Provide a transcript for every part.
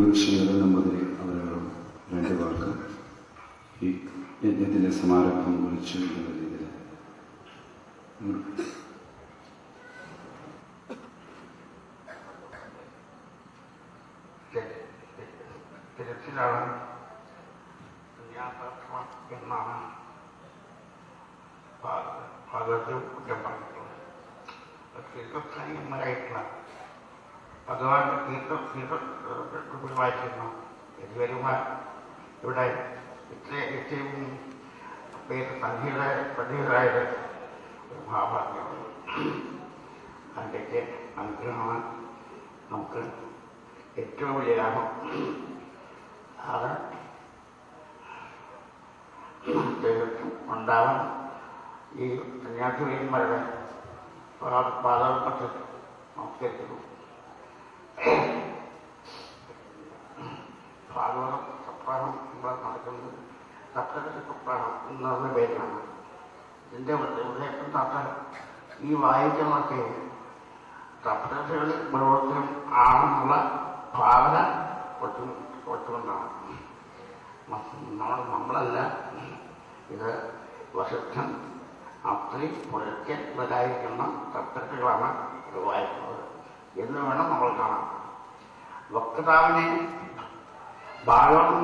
ക്ഷീണം നമ്പൂതിരി അവരോടും രണ്ട് വാക്ക് ഈ യജ്ഞത്തിന്റെ സമാരംഭം കുറിച്ച് എന്നുള്ള രീതിയിൽ ഉം. തിരച്ചിലാണ് സന്യാസാശ്രമം എന്നാണ് പലരും കുറ്റം പറഞ്ഞിട്ടുള്ളത് തീർത്ഥസ്ഥാനികന്മാരായിട്ടുള്ള ഭഗവാന്റെ തീർത്ഥ തീർത്ഥ വായിക്കുന്ന എതിവരുമാർ ഇവിടെ ഇത്ര ഇത്രയും പേര് സന്ധിയുടെ സന്ധികളായത് ഒരു മഹാഭാഗ്യമാണ് അതിൻ്റെയൊക്കെ അനുഗ്രഹമാണ് നമുക്ക് ഏറ്റവും വലിയ ലാഭം അത് ദൈവത്തിൽ ഉണ്ടാവാൻ ഈ സന്യാസിവര്യന്മാരുടെ പാദപത്തിൽ നമസ്കരിക്കുന്നു ഭാഗവതം സപ്താഹം ഇവിടെ നടക്കുന്നത് സപ്തദശ സപ്താഹം എന്നുള്ള പേരിലാണ് ഇതിൻ്റെ ഉദ്ദേശം താത്ത ഈ വായിക്കുന്നതൊക്കെ സപ്തദശകളിൽ പ്രവർത്തനം ആണെന്നുള്ള ഭാവന കൊച്ചു കൊച്ചുകൊണ്ടാണ് നമ്മൾ നമ്മളല്ല ഇത് വശുദ്ധൻ അത്രി പുലർച്ചൻ ഇവരായിരിക്കുന്ന സപ്തകളാണ് ഇത് വായിക്കുന്നത് എന്ന് വേണം നമ്മൾ കാണാൻ വക്താവിനെ ഭാഗം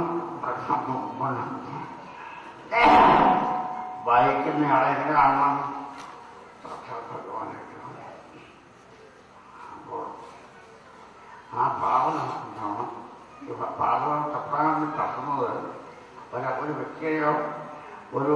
വായിക്കുന്നയാളെ എങ്ങനെ കാണണം സാക്ഷാത് ഭഗവാനായിട്ട് കാണണം. അപ്പോൾ ആ ഭാവന എന്താണ് ഈ ഭ- ഭാഗവത സപ്താഹത്തിൽ തട്ടുന്നത് ഒരു ഒരു വ്യക്തിയെയോ ഒരു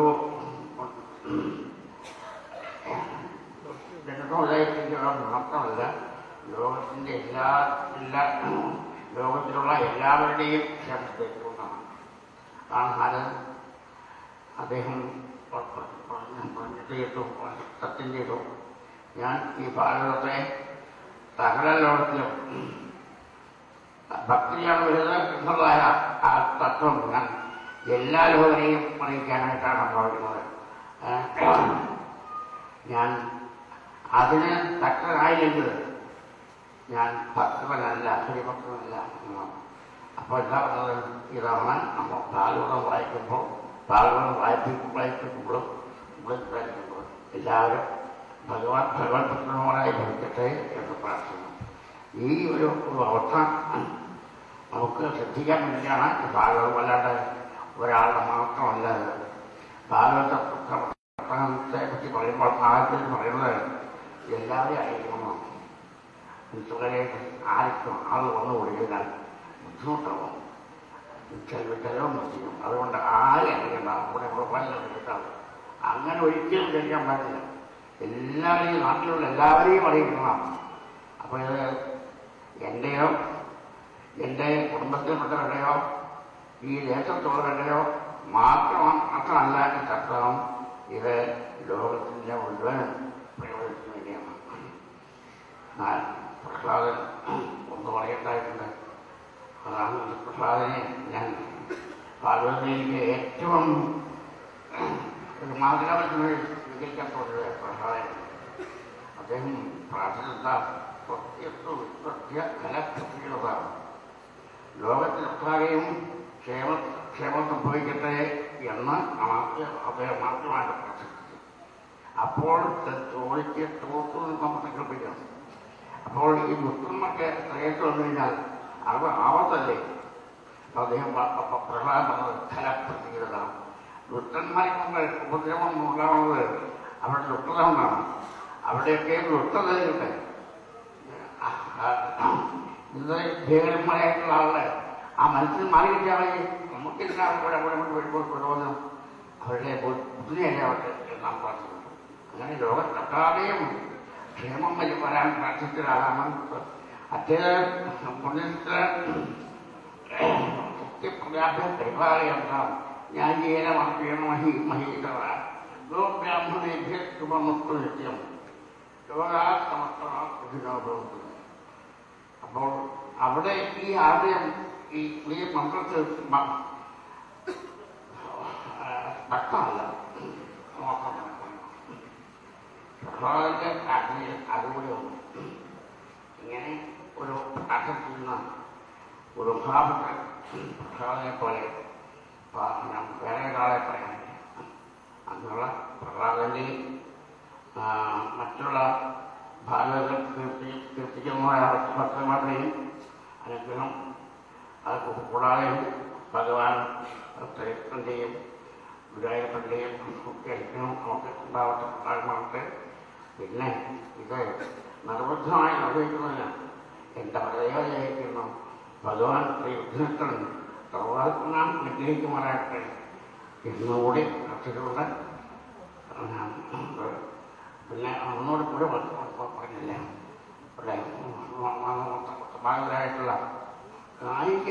ജനതോദയത്തിൻ്റെ മാത്രമല്ല ലോകത്തിൻ്റെ എല്ലാ എല്ലാ ലോകത്തിലുള്ള എല്ലാവരുടെയും ക്ഷേമത്തെക്കൊണ്ടാണ് ആണ് അദ്ദേഹം പ- പ- പറഞ്ഞ- പറഞ്ഞിട്ട് കേട്ടു സത്യം ചെയ്തു ഞാൻ ഈ ഭാരതത്തെ സകല ലോകത്തിലും ഭക്തിയാണ് വരുന്നത് എന്നുള്ളതായ ആ തത്വം ഞാൻ എല്ലാ ലോകരെയും അറിയിക്കാനായിട്ടാണ് ഭാവിക്കുന്നത് ഏഹ് ഞാൻ അതിന് തക്കതായില്ലെങ്കിൽ ഞാൻ ഭക്തനല്ല ഹരിഭക്തനല്ല എന്നാണ് അപ്പോൾ എന്താ പറഞ്ഞത് ഇതാണ് നമ്മൾ ഭാഗവതം വായിക്കുമ്പോൾ ഭാഗവതം വായിപ്പിക്കും വായിപ്പിക്കുമ്പോഴും ഇവിടെ വായിക്കുമ്പോഴും എല്ലാവരും ഭഗവാൻ ഭഗവാൻ ഭക്തന്മാരായി ഭവിക്കട്ടെ എന്ന് പ്രാർത്ഥിക്കുന്നു ഈ ഒരു ഒരു അവസ്ഥ നമുക്ക് ശ്രദ്ധിക്കാൻ വേണ്ടിയാണ് ഈ ഭാഗവതം അല്ലാണ്ട് ഒരാളുടെ മാത്രമല്ല ഇത്. ഭാഗവത പുസ്തകത്തെ പറ്റി പറയുമ്പോൾ ആദ്യത്തിൽ പറയുന്നത് എല്ലാവരെയും അറിയിക്കണം ഇതുവരെ ആർക്കും ആൾ വന്നു കൊടുക്കാൻ ബുദ്ധിമുട്ടാവും ചില ചിലവും ചെയ്യും അതുകൊണ്ട് ആരും അറിയണ്ട നമ്മുടെ പ്രൊഫൈലിൽ കിട്ടാം അങ്ങനെ ഒരിക്കലും കഴിക്കാൻ പാടില്ല എല്ലാവരെയും നാട്ടിലുള്ള എല്ലാവരെയും അറിയിക്കണം അപ്പോൾ ഇത് എൻ്റെയോ എൻ്റെ കുടുംബത്തിൽപ്പെട്ടവരുടെയോ ഈ ദേശത്തുള്ളവരുടെയോ മാത്രമാണ് മാത്രമല്ല ഈ തത്വം ഇത് ലോകത്തിൻ്റെ മുഴുവൻ പ്രയോജനത്തിന് വേണ്ടിയാണ് ഞാൻ പ്രഹ്ലാദൻ ഒന്ന് പറയണ്ടായിട്ടുണ്ട് അതാണ് ഈ പ്രഹ്ലാദനെ ഞാൻ ഭാഗവതയിലേക്ക് ഏറ്റവും ഒരു മാതൃകാപരത്തിന് സ്വീകരിക്കാത്തത് പ്രഹ്ലാദൻ അദ്ദേഹം പ്രാർത്ഥന സത്യത്വ വിശ്വസ്യ ഫലപ്രതികളതാണ് ലോകത്തിലൊട്ടാകെയും ക്ഷേമ ക്ഷേമം സംഭവിക്കട്ടെ എന്ന് ആദ്യ അദ്ദേഹം മാത്രമായിട്ട് പ്രാർത്ഥിച്ചു അപ്പോൾ ചോദിക്ക് തോർത്തു നമ്മൾ സങ്കല്പിക്കണം അപ്പോൾ ഈ ദുഷ്ടന്മാർക്ക് ശ്രേയസ് വന്നു കഴിഞ്ഞാൽ അത് ആപത്തല്ലേ അപ്പോൾ അദ്ദേഹം പ- പ- പ്രഹ്ലാദൻ പറഞ്ഞത് ഫലപ്രതികൃത ദുഷ്ടന്മാരെ കൊണ്ട് ഉപദ്രവം ഉണ്ടാവുന്നത് അവരുടെ ദുഷ്ടത കൊണ്ടാണ് അവിടെയൊക്കെ ദുഷ്ടത കിട്ടെ ഇന്ന് ഭീകരന്മാരായിട്ടുള്ള ആളുടെ ആ മനസ്സിൽ മാറി കിട്ടിയാൽ മതി നമുക്ക് ഇതിനകത്ത് കൂടെ കൂടെ കൊണ്ട് വരുമ്പോൾ കൊണ്ടുവന്ന് അവരുടെ ബുദ്ധിയല്ലേ അവർക്ക് നാം പ്രാർത്ഥിക്കുന്നു അങ്ങനെ ലോകത്തൊട്ടാതെയും ക്ഷേമം വഴി വരാൻ പ്രാർത്ഥിച്ചൊരാളാണ് അദ്ദേഹം പുണ്യത്തിന് സത്യപ്രജാഭ്യം പരിപാലയന്താം ഞാൻ ജീവന മഹീണ മഹി മഹീതവ ഗോബ്രാഹ്മണേഭ്യ ശുഭമുക്തു നിത്യം ലോകാ സമസ്തമാഭവത്തു അപ്പോൾ അവിടെ ഈ ആദ്യം ഈ ഈ മന്ത്രത്തിൽ മ- ആ, ഭക്തമല്ല നോക്കണം പ്രഭാവന്റെ ആജ്ഞയിൽ അതുകൂടി വന്നു ഇങ്ങനെ ഒരു പ്രാർത്ഥന ചെയ്യുന്ന ഒരു ഭാവത്തെ പ്രഹ്ലാദനെ പോലെ പ- ഞാൻ വേറെ ഒരാളെ പറയാനില്ല അങ്ങനെയുള്ള പ്രഹ്ലാദൻ്റെയും ആ, മറ്റുള്ള ഭാഗങ്ങൾ കീർത്തി കീർത്തിക്കുന്നതായ ഭക്തന്മാരുടെയും അനുഗ്രഹം അത് കൂടാതെ ഭഗവാൻ ക്ഷേത്രത്തിൻ്റെയും ഗുരുവായൂരപ്പൻ്റെയും ഒക്കെ അനുഗ്രഹം നമുക്ക് ഉണ്ടാവട്ടെ ഉണ്ടാകട്ടെ പിന്നെ ഇത് നിർബന്ധമായി നിർവഹിക്കുന്നതിന് എൻ്റെ ഹൃദയമായിരിക്കുന്നു ഭഗവാൻ ശ്രീ വിഘ്നത്തൻ സർവാത്മ നാം അനുഗ്രഹിക്കുമാറാകട്ടെ എന്നുകൂടി അർത്ഥത്തിലൂടെ ഞാൻ പിന്നെ ഒന്നുകൂടി കൂടെ പറഞ്ഞില്ല ഇവിടെ ഭാഗവരായിട്ടുള്ള കായിക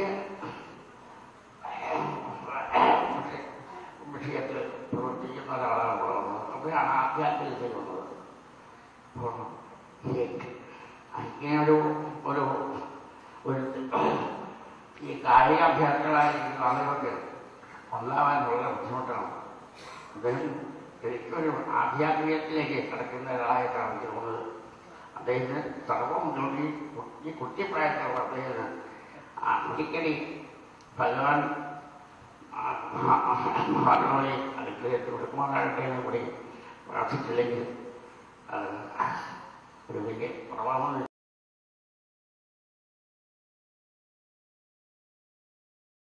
വിഷയത്തിൽ പ്രവർത്തിക്കുന്ന ഒരാളാണ് ഇവിടെ വന്നത് അപ്പോഴാണ് ആധ്യാത്മികതയിൽ വന്നത് അപ്പോൾ ഇങ്ങനെയൊരു ഒരു ഒരു ഈ കായികാഭ്യാസികളായിരിക്കുന്ന ആളുകൾക്ക് ഒന്നാവാൻ വളരെ ബുദ്ധിമുട്ടാണ് അദ്ദേഹം ശരിക്കൊരു ആധ്യാത്മികത്തിലേക്ക് കിടക്കുന്ന ഒരാളായിട്ടാണ് എനിക്ക് തോന്നുന്നത് അദ്ദേഹത്തിന് സർവം ജോലി ഈ കുട്ടിപ്രായത്തിലുള്ള അദ്ദേഹത്തിന് ആ ഒരിക്കലും ഭഗവാൻ മഹാത്മാവെ അനുഗ്രഹത്തിൽ ബഹുമാനാകട്ടെ എന്ന് കൂടി പ്രാർത്ഥിച്ചില്ലെങ്കിൽ അത് ഒരു വലിയ പ്രഭാവം